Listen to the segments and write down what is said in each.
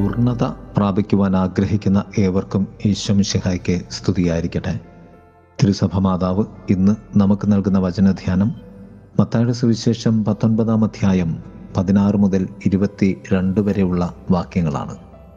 പൂർണ്ണത പ്രാപിക്കുവാൻ ആഗ്രഹിക്കുന്ന ഏവർക്കും ഈശ്വംഷിഹായ്ക്ക് സ്തുതിയായിരിക്കട്ടെ തിരുസഭ മാതാവ് ഇന്ന് നമുക്ക് നൽകുന്ന വചനധ്യാനം മത്തായുടെ സുവിശേഷം പത്തൊൻപതാം അധ്യായം പതിനാറ് മുതൽ ഇരുപത്തി രണ്ട് വരെയുള്ള വാക്യങ്ങളാണ്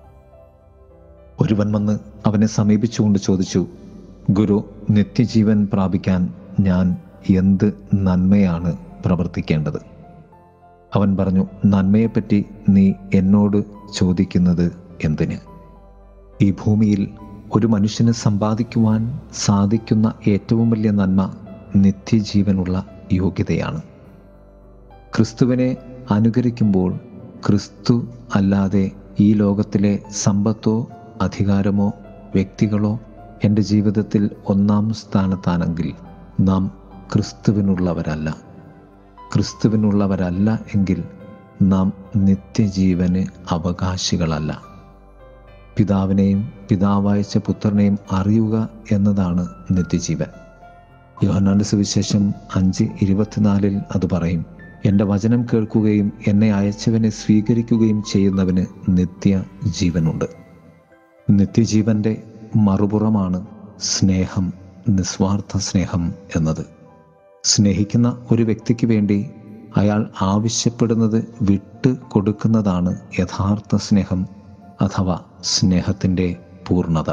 ഒരുവൻ വന്ന് അവനെ സമീപിച്ചുകൊണ്ട് ചോദിച്ചു ഗുരു നിത്യജീവൻ പ്രാപിക്കാൻ ഞാൻ എന്ത് നന്മയാണ് പ്രവർത്തിക്കേണ്ടത് അവൻ പറഞ്ഞു നന്മയെപ്പറ്റി നീ എന്നോട് ചോദിക്കുന്നത് എന്തിന് ഈ ഭൂമിയിൽ ഒരു മനുഷ്യന് സമ്പാദിക്കുവാൻ സാധിക്കുന്ന ഏറ്റവും വലിയ നന്മ നിത്യജീവനുള്ള യോഗ്യതയാണ് ക്രിസ്തുവിനെ അനുകരിക്കുമ്പോൾ ക്രിസ്തു അല്ലാതെ ഈ ലോകത്തിലെ സമ്പത്തോ അധികാരമോ വ്യക്തികളോ എൻ്റെ ജീവിതത്തിൽ ഒന്നാം സ്ഥാനത്താണെങ്കിൽ നാം ക്രിസ്തുവിനുള്ളവരല്ല ക്രിസ്തുവിനുള്ളവരല്ല എങ്കിൽ നാം നിത്യജീവന് അവകാശികളല്ല പിതാവിനെയും പിതാവയച്ച പുത്രനെയും അറിയുക എന്നതാണ് നിത്യജീവൻ യോഹന്നാന്റെ സുവിശേഷം അഞ്ച് ഇരുപത്തിനാലിൽ അത് പറയും എൻ്റെ വചനം കേൾക്കുകയും എന്നെ അയച്ചവനെ സ്വീകരിക്കുകയും ചെയ്യുന്നവന് നിത്യ ജീവനുണ്ട് നിത്യജീവൻ്റെ മറുപുറമാണ് സ്നേഹം നിസ്വാർത്ഥ സ്നേഹം എന്നത് സ്നേഹിക്കുന്ന ഒരു വ്യക്തിക്ക് വേണ്ടി അയാൾ ആവശ്യപ്പെടുന്നത് വിട്ട് കൊടുക്കുന്നതാണ് യഥാർത്ഥ സ്നേഹം അഥവാ സ്നേഹത്തിൻ്റെ പൂർണ്ണത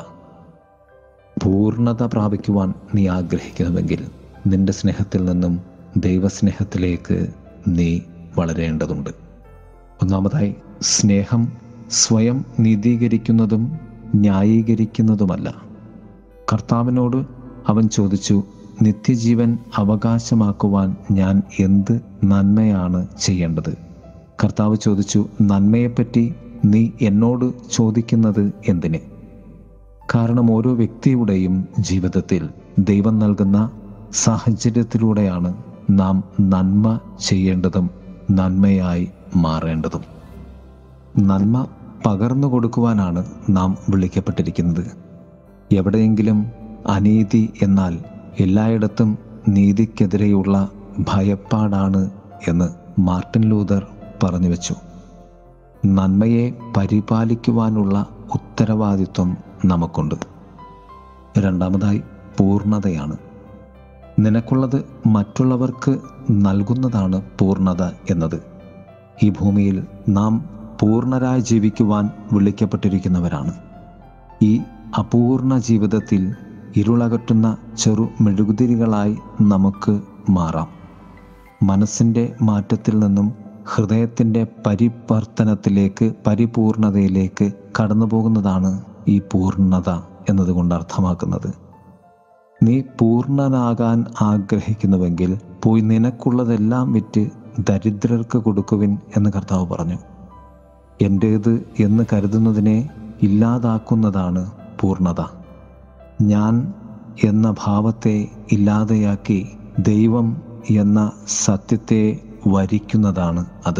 പൂർണ്ണത പ്രാപിക്കുവാൻ നീ ആഗ്രഹിക്കുന്നുവെങ്കിൽ നിന്റെ സ്നേഹത്തിൽ നിന്നും ദൈവസ്നേഹത്തിലേക്ക് നീ വളരേണ്ടതുണ്ട് ഒന്നാമതായി സ്നേഹം സ്വയം നീതീകരിക്കുന്നതും ന്യായീകരിക്കുന്നതുമല്ല കർത്താവിനോട് അവൻ ചോദിച്ചു നിത്യജീവൻ അവകാശമാക്കുവാൻ ഞാൻ എന്ത് നന്മയാണ് ചെയ്യേണ്ടത് കർത്താവ് ചോദിച്ചു നന്മയെപ്പറ്റി നീ എന്നോട് ചോദിക്കുന്നത് എന്തിന് കാരണം ഓരോ വ്യക്തിയുടെയും ജീവിതത്തിൽ ദൈവം നൽകുന്ന സാഹചര്യത്തിലൂടെയാണ് നാം നന്മ ചെയ്യേണ്ടതും നന്മയായി മാറേണ്ടതും നന്മ പകർന്നു കൊടുക്കുവാനാണ് നാം വിളിക്കപ്പെട്ടിരിക്കുന്നത് എവിടെയെങ്കിലും അനീതി എന്നാൽ എല്ലായിടത്തും നീതിക്കെതിരെയുള്ള ഭയപ്പാടാണ് എന്ന് മാർട്ടിൻ ലൂതർ പറഞ്ഞു വെച്ചു നന്മയെ പരിപാലിക്കുവാനുള്ള ഉത്തരവാദിത്വം നമുക്കുണ്ട് രണ്ടാമതായി പൂർണ്ണതയാണ് നിനക്കുള്ളത് മറ്റുള്ളവർക്ക് നൽകുന്നതാണ് പൂർണ്ണത എന്നത് ഈ ഭൂമിയിൽ നാം പൂർണ്ണരായി ജീവിക്കുവാൻ വിളിക്കപ്പെട്ടിരിക്കുന്നവരാണ് ഈ അപൂർണ ജീവിതത്തിൽ ഇരുളകറ്റുന്ന ചെറു മെഴുകുതിരികളായി നമുക്ക് മാറാം മനസ്സിൻ്റെ മാറ്റത്തിൽ നിന്നും ഹൃദയത്തിൻ്റെ പരിവർത്തനത്തിലേക്ക് പരിപൂർണതയിലേക്ക് കടന്നു പോകുന്നതാണ് ഈ പൂർണ്ണത എന്നതുകൊണ്ട് അർത്ഥമാക്കുന്നത് നീ പൂർണ്ണനാകാൻ ആഗ്രഹിക്കുന്നുവെങ്കിൽ പോയി നിനക്കുള്ളതെല്ലാം വിറ്റ് ദരിദ്രർക്ക് കൊടുക്കുവിൻ എന്ന് കർത്താവ് പറഞ്ഞു എൻ്റേത് എന്ന് കരുതുന്നതിനെ ഇല്ലാതാക്കുന്നതാണ് പൂർണ്ണത ഞാൻ എന്ന ഭാവത്തെ ഇല്ലാതെയാക്കി ദൈവം എന്ന സത്യത്തെ വരിക്കുന്നതാണ് അത്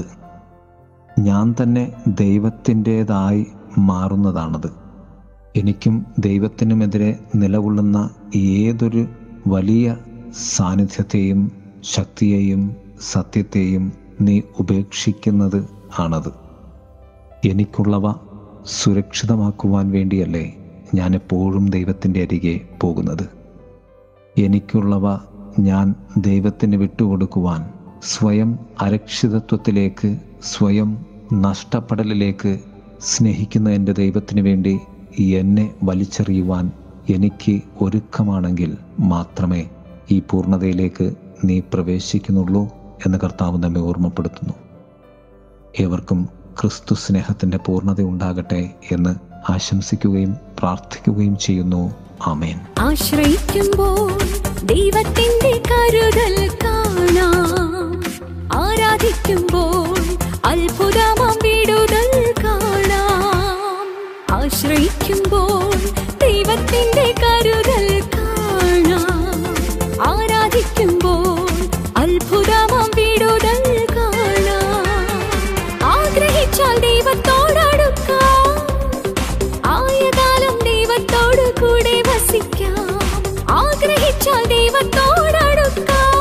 ഞാൻ തന്നെ ദൈവത്തിൻ്റേതായി മാറുന്നതാണത് എനിക്കും ദൈവത്തിനുമെതിരെ നിലകൊള്ളുന്ന ഏതൊരു വലിയ സാന്നിധ്യത്തെയും ശക്തിയെയും സത്യത്തെയും നീ ഉപേക്ഷിക്കുന്നത് ആണത് എനിക്കുള്ളവ സുരക്ഷിതമാക്കുവാൻ വേണ്ടിയല്ലേ ഞാൻ എപ്പോഴും ദൈവത്തിൻ്റെ അരികെ പോകുന്നത് എനിക്കുള്ളവ ഞാൻ ദൈവത്തിന് വിട്ടുകൊടുക്കുവാൻ സ്വയം അരക്ഷിതത്വത്തിലേക്ക് സ്വയം നഷ്ടപ്പെടലിലേക്ക് സ്നേഹിക്കുന്ന എൻ്റെ ദൈവത്തിന് വേണ്ടി എന്നെ വലിച്ചെറിയുവാൻ എനിക്ക് ഒരുക്കമാണെങ്കിൽ മാത്രമേ ഈ പൂർണ്ണതയിലേക്ക് നീ പ്രവേശിക്കുന്നുള്ളൂ എന്ന് കർത്താവ് നമ്മെ ഓർമ്മപ്പെടുത്തുന്നു ഏവർക്കും ക്രിസ്തു സ്നേഹത്തിൻ്റെ പൂർണ്ണത ഉണ്ടാകട്ടെ എന്ന് ആശംസിക്കുകയും പ്രാർത്ഥിക്കുകയും ചെയ്യുന്നു ആമേൻ ആശ്രയിക്കുമ്പോൾ ദൈവത്തിന്റെ കരുതൽ കാണാം ആരാധിക്കുമ്പോൾ അത്ഭുതമാം വിടുതൽ കാണാം ആശ്രയിക്കുമ്പോൾ ദൈവത്തിന്റെ കരുതൽ കാണാം ആരാധിക്കുമ്പോൾ അത്ഭുതമാം വിടുതൽ കാണാം ആഗ്രഹിച്ചാൽ ദൈവത്തോടടുക്കാം ആയകാലം ദൈവത്തോട് കൂടെ വസിക്കാം ആഗ്രഹിച്ചാൽ ദൈവത്തോടടുക്കാം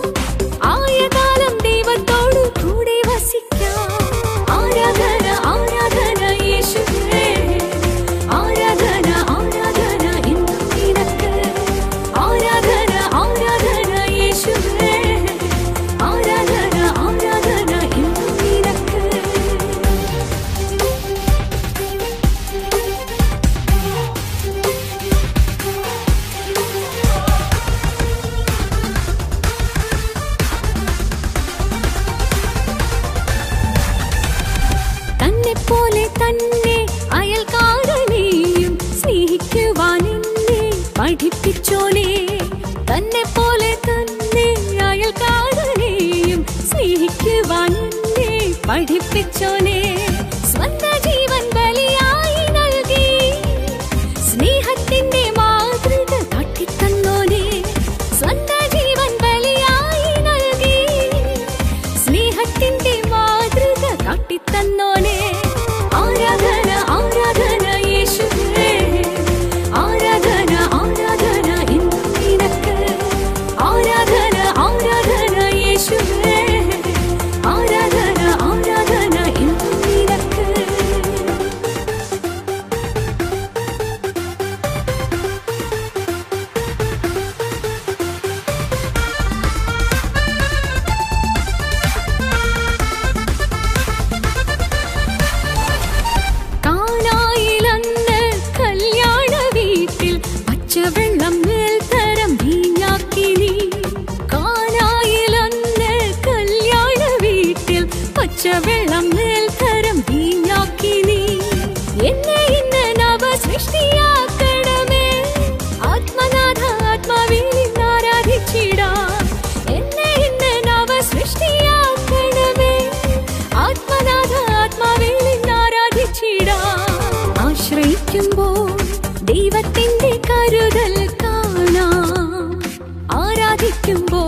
ആയകാലം ദൈവത്തോട് കൂടെ വസിക്കാം ആരാധന ആരാധന യേശുവേ തന്നെ പോലെ തന്നെ അയൽക്കാരനെയും സ്നേഹിക്കുവാൻ എന്നെ പഠിപ്പിച്ചോനെ തന്നെ പോലെ തന്നെ അയൽക്കാരനെയും സ്നേഹിക്കുവാൻ എന്നെ പഠിപ്പിച്ചോനെ സ്വന്ത ജീവൻ ബലിയായി നൽകി സ്നേഹത്തിന്റെ മാതൃക കാട്ടിത്തന്നോനെ സ്വന്ത ജീവൻ ബലിയായി നൽകി സ്നേഹത്തിന്റെ മാതൃക കാട്ടിത്തന്നോനെ ആരാധന ആരാധന യേശുവേ ആരാധന ആരാധന എന്നും നിനക്ക് ആരാധന ആരാധന യേശുവേ ആരാധന ആരാധന എന്നും നിനക്ക് കാനായിലന്ന് കല്യാണ വീട്ടിൽ പച്ചവെള്ളം മേൽത്തരം വീഞ്ഞാക്കി നീ കാനായിലന്ന് കല്യാണ വീട്ടിൽ പച്ചവെള്ളം മേൽത്തരം വീഞ്ഞാക്കി നീ എന്നെ ഇന്ന് നവ സൃഷ്ടിയാക്കണമേ ആത്മനാഥ ആത്മാവിൽ ആരാധിച്ചിടാം എന്നെ ഇന്ന് നവ സൃഷ്ടിയാക്കണമേ ആത്മനാഥ ആത്മാവിൽ ആരാധിച്ചിടാം ആശ്രയിക്കുമ്പോൾ ദൈവത്തിന്റെ കരുതൽ കാണാം ആരാധിക്കുമ്പോൾ